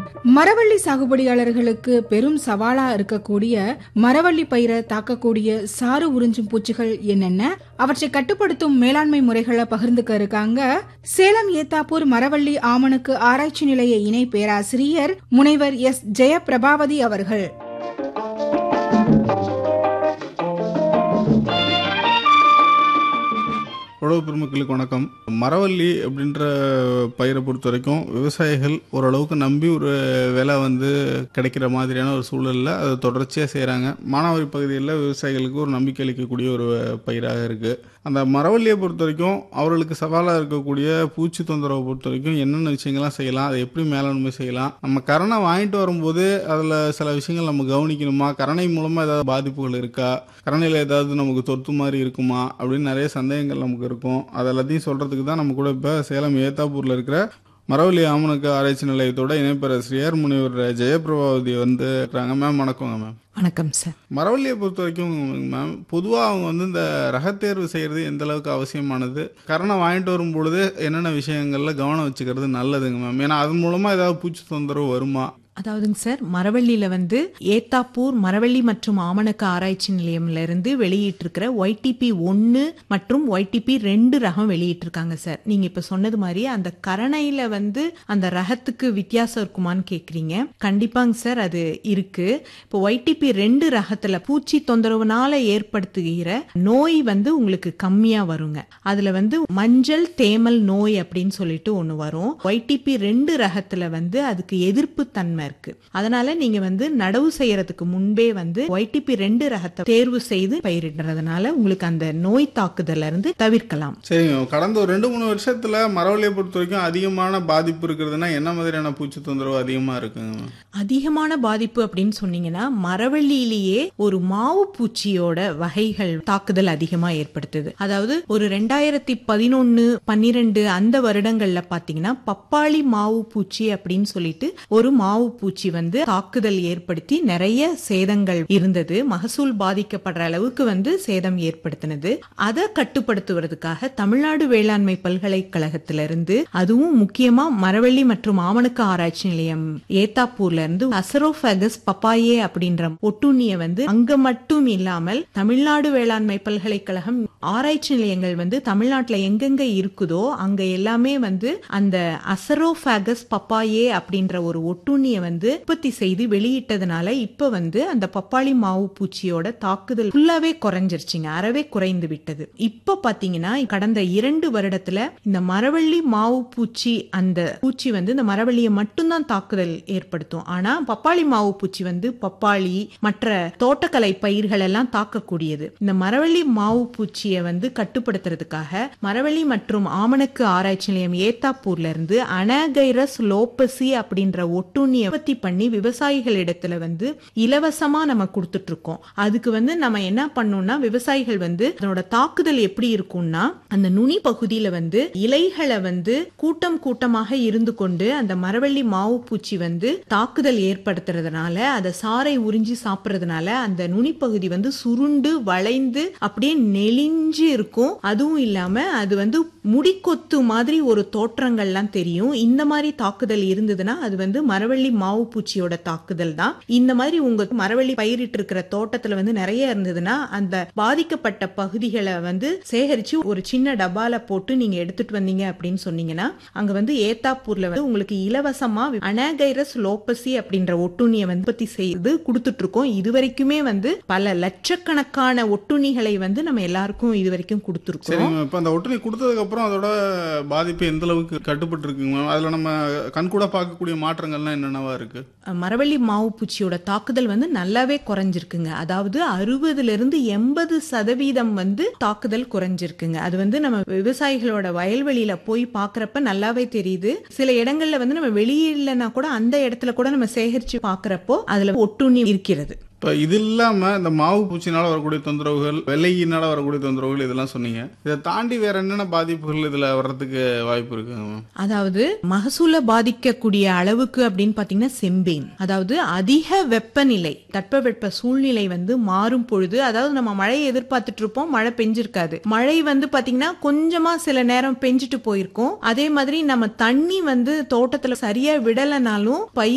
மரவள்ளி சாகுபடியாளர்களுக்கு பெரும் சவாலா இருக்கக்கூடிய மரவள்ளி பயிரை தாக்கக்கூடிய சாறு உறிஞ்சும் பூச்சிகள் என்னென்ன அவற்றை கட்டுப்படுத்தும் மேலாண்மை முறைகளை பகிர்ந்துக்க இருக்காங்க சேலம் ஏத்தாப்பூர் மரவள்ளி ஆமணுக்கு ஆராய்ச்சி நிலைய இணை பேராசிரியர் முனைவர் எஸ் ஜெயபிரபாவதி அவர்கள் உழவு பெருமக்களுக்கு வணக்கம் மரவள்ளி அப்படின்ற பயிரை பொறுத்த வரைக்கும் விவசாயிகள் ஓரளவுக்கு நம்பி ஒரு விலை வந்து கிடைக்கிற மாதிரியான ஒரு சூழலில் அதை தொடர்ச்சியாக செய்கிறாங்க மானாவாரி பகுதிகளில் விவசாயிகளுக்கு ஒரு நம்பிக்கை அளிக்கக்கூடிய ஒரு பயிராக இருக்குது அந்த மரவள்ளியை பொறுத்த வரைக்கும் அவர்களுக்கு சவாலாக இருக்கக்கூடிய பூச்சி தொந்தரவை பொறுத்த வரைக்கும் என்னென்ன விஷயங்கள்லாம் செய்யலாம் அதை எப்படி மேலாண்மை செய்யலாம் நம்ம கரணை வாங்கிட்டு வரும்போது அதில் சில விஷயங்கள் நம்ம கவனிக்கணுமா கரணை மூலமாக ஏதாவது பாதிப்புகள் இருக்கா கரணையில் ஏதாவது நமக்கு தொத்து மாதிரி இருக்குமா அப்படின்னு நிறைய சந்தேகங்கள் நமக்கு இருக்கும் அது எல்லாத்தையும் சொல்கிறதுக்கு தான் நம்ம கூட இப்போ சேலம் ஏத்தாப்பூரில் இருக்கிற மரவள்ளி ஆமணக்கு ஆராய்ச்சி நிலையத்தோட இணைப்பேராசிரியர் முனைவர் ஜெயபிரபாவதி வந்து இருக்கிறாங்க மேம் வணக்கங்க மேம் வணக்கம் சார் மரவள்ளியை பொறுத்த வரைக்கும் மேம் பொதுவாக அவங்க வந்து இந்த ரகத்தேர்வு செய்கிறது எந்த அளவுக்கு அவசியமானது கரணை வாங்கிட்டு வரும் பொழுது என்னென்ன விஷயங்கள்ல கவனம் வச்சுக்கிறது நல்லதுங்க மேம் ஏன்னா அது மூலமாக ஏதாவது பூச்சி தொந்தரவு வருமா அதாவதுங்க சார் மரவள்ளியில வந்து ஏத்தாப்பூர் மரவள்ளி மற்றும் ஆமணக்கு ஆராய்ச்சி நிலையம்ல இருந்து வெளியிட்டிருக்கிற ஒய்டிபி ஒன்னு மற்றும் ஒய்டிபி ரெண்டு ரகம் வெளியிட்டிருக்காங்க சார் நீங்க இப்ப சொன்னது மாதிரி அந்த கரணையில வந்து அந்த ரகத்துக்கு வித்தியாசம் இருக்குமான்னு கேக்குறீங்க கண்டிப்பாங்க சார் அது இருக்கு இப்போ ஒய்டிபி ரெண்டு ரகத்துல பூச்சி தொந்தரவுனால ஏற்படுத்துகிற நோய் வந்து உங்களுக்கு கம்மியா வருங்க அதுல வந்து மஞ்சள் தேமல் நோய் அப்படின்னு சொல்லிட்டு ஒண்ணு வரும் ஒய்டிபி ரெண்டு ரகத்துல வந்து அதுக்கு எதிர்ப்பு தன்மை இருக்கு அதனால நீங்க வந்து நடவு செய்யறதுக்கு முன்பே வந்து ஒய்டிபி ரெண்டு ரகத்தை தேர்வு செய்து பயிரிடுறதுனால உங்களுக்கு அந்த நோய் தாக்குதல்ல இருந்து தவிர்க்கலாம் சரிங்க கடந்த ஒரு ரெண்டு மூணு வருஷத்துல மரவள்ளியை பொறுத்த வரைக்கும் அதிகமான பாதிப்பு இருக்கிறதுனா என்ன மாதிரியான பூச்சி தொந்தரவு அதிகமாக இருக்குங்க மேம் அதிகமான பாதிப்பு அப்படின்னு சொன்னீங்கன்னா மரவள்ளியிலேயே ஒரு மாவு பூச்சியோட வகைகள் தாக்குதல் அதிகமா ஏற்படுத்துது அதாவது ஒரு ரெண்டாயிரத்தி பதினொன்னு பன்னிரெண்டு அந்த வருடங்கள்ல பாத்தீங்கன்னா பப்பாளி மாவு பூச்சி அப்படின்னு சொல்லிட்டு ஒரு மாவு பூச்சி வந்து தாக்குதல் ஏற்படுத்தி நிறைய சேதங்கள் இருந்தது மகசூல் பாதிக்கப்படுற அளவுக்கு வந்து சேதம் ஏற்படுத்தினது அதை கட்டுப்படுத்துவதற்காக தமிழ்நாடு வேளாண்மை பல்கலைக்கழகத்திலிருந்து அதுவும் முக்கியமா மரவள்ளி மற்றும் ஆமணக்கு ஆராய்ச்சி நிலையம் ஏத்தாப்பூர்ல இருந்து அசரோஃபேகஸ் பப்பாயே அப்படின்ற ஒட்டுண்ணிய வந்து அங்க மட்டும் இல்லாமல் தமிழ்நாடு வேளாண்மை பல்கலைக்கழகம் ஆராய்ச்சி நிலையங்கள் வந்து தமிழ்நாட்டுல எங்கெங்க இருக்குதோ அங்க எல்லாமே வந்து அந்த அசரோஃபேகஸ் பப்பாயே அப்படின்ற ஒரு ஒட்டுண்ணிய வந்து உற்பத்தி செய்து வெளியிட்டதுனால இப்ப வந்து அந்த பப்பாளி மாவு பூச்சியோட தாக்குதல் ஃபுல்லாவே குறைஞ்சிருச்சுங்க அறவே குறைந்து விட்டது இப்ப பாத்தீங்கன்னா கடந்த இரண்டு வருடத்துல இந்த மரவள்ளி மாவு பூச்சி அந்த பூச்சி வந்து இந்த மரவள்ளியை மட்டும்தான் தாக்குதல் ஏற்படுத்தும் ஆனா பப்பாளி மாவு பூச்சி வந்து பப்பாளி மற்ற தோட்டக்கலை பயிர்கள் எல்லாம் தாக்கக்கூடியது இந்த மரவள்ளி மாவு பூச்சியை வந்து கட்டுப்படுத்துறதுக்காக மரவள்ளி மற்றும் ஆமணக்கு ஆராய்ச்சி நிலையம் ஏத்தாப்பூர்ல இருந்து அனகைரஸ் லோப்பசி அப்படின்ற ஒட்டுண்ணியை உற்பத்தி பண்ணி விவசாயிகளிடத்துல வந்து இலவசமா நம்ம கொடுத்துட்டு இருக்கோம் அதுக்கு வந்து நம்ம என்ன பண்ணோம்னா விவசாயிகள் வந்து அதனோட தாக்குதல் எப்படி இருக்கும்னா அந்த நுனி பகுதியில வந்து இலைகளை வந்து கூட்டம் கூட்டமாக இருந்து கொண்டு அந்த மரவள்ளி மாவு பூச்சி வந்து தாக்குதல் ஏற்படுத்துறதுனால அதை சாறை உறிஞ்சி சாப்பிடுறதுனால அந்த நுனி பகுதி வந்து சுருண்டு வளைந்து அப்படியே நெளிஞ்சு இருக்கும் அதுவும் இல்லாம அது வந்து முடிக்கொத்து மாதிரி ஒரு தோற்றங்கள்லாம் தெரியும் இந்த மாதிரி தாக்குதல் இருந்ததுன்னா அது வந்து மரவள்ளி மாவு பூச்சியோட தாக்குதல் தான் இந்த மாதிரி உங்க மரவள்ளி பயிரிட்டு இருக்கிற தோட்டத்துல வந்து நிறைய இருந்ததுன்னா அந்த பாதிக்கப்பட்ட பகுதிகளை வந்து சேகரிச்சு ஒரு சின்ன டப்பால போட்டு நீங்க எடுத்துட்டு வந்தீங்க அப்படின்னு சொன்னீங்கன்னா அங்க வந்து ஏத்தாப்பூர்ல வந்து உங்களுக்கு இலவசமா அனகைரஸ் லோப்பசி அப்படின்ற ஒட்டுண்ணியை வந்து உற்பத்தி செய்து கொடுத்துட்டு இருக்கோம் இது வரைக்குமே வந்து பல லட்சக்கணக்கான ஒட்டுண்ணிகளை வந்து நம்ம எல்லாருக்கும் இது வரைக்கும் கொடுத்துருக்கோம் சரிங்க இப்போ அந்த ஒட்டுணி கொடுத்ததுக்கு அப்புறம் அதோட பாதிப்பு எந்த அளவுக்கு கட்டுப்பட்டு இருக்குங்க மேம் அதில் நம்ம கண்கூட பார்க்கக்கூடிய மாற்றங்கள்லாம் என்னென்னவா இருக்கு மரவள்ளி மாவு பூச்சியோட தாக்குதல் வந்து நல்லாவே குறைஞ்சிருக்குங்க அதாவது அறுபதுல இருந்து எண்பது சதவீதம் வந்து தாக்குதல் குறைஞ்சிருக்குங்க அது வந்து நம்ம விவசாயிகளோட வயல்வெளியில போய் பாக்குறப்ப நல்லாவே தெரியுது சில இடங்கள்ல வந்து நம்ம வெளியிலனா கூட அந்த இடத்துல கூட நம்ம சேகரிச்சு பாக்குறப்போ அதுல ஒட்டுண்ணி இருக்கிறது இப்போ இது இல்லாமல் இந்த மாவு பூச்சினால வரக்கூடிய தொந்தரவுகள் வெள்ளையினால வரக்கூடிய தொந்தரவுகள் இதெல்லாம் சொன்னீங்க இதை தாண்டி வேற என்னென்ன பாதிப்புகள் இதில் வர்றதுக்கு வாய்ப்பு இருக்குங்க மேம் அதாவது மகசூலை பாதிக்கக்கூடிய அளவுக்கு அப்படின்னு பாத்தீங்கன்னா செம்பேன் அதாவது அதிக வெப்பநிலை தட்பவெப்ப சூழ்நிலை வந்து மாறும் பொழுது அதாவது நம்ம மழையை எதிர்பார்த்துட்டு இருப்போம் மழை பெஞ்சிருக்காது மழை வந்து பாத்தீங்கன்னா கொஞ்சமா சில நேரம் பெஞ்சிட்டு போயிருக்கும் அதே மாதிரி நம்ம தண்ணி வந்து தோட்டத்துல சரியா விடலைனாலும் பயிர்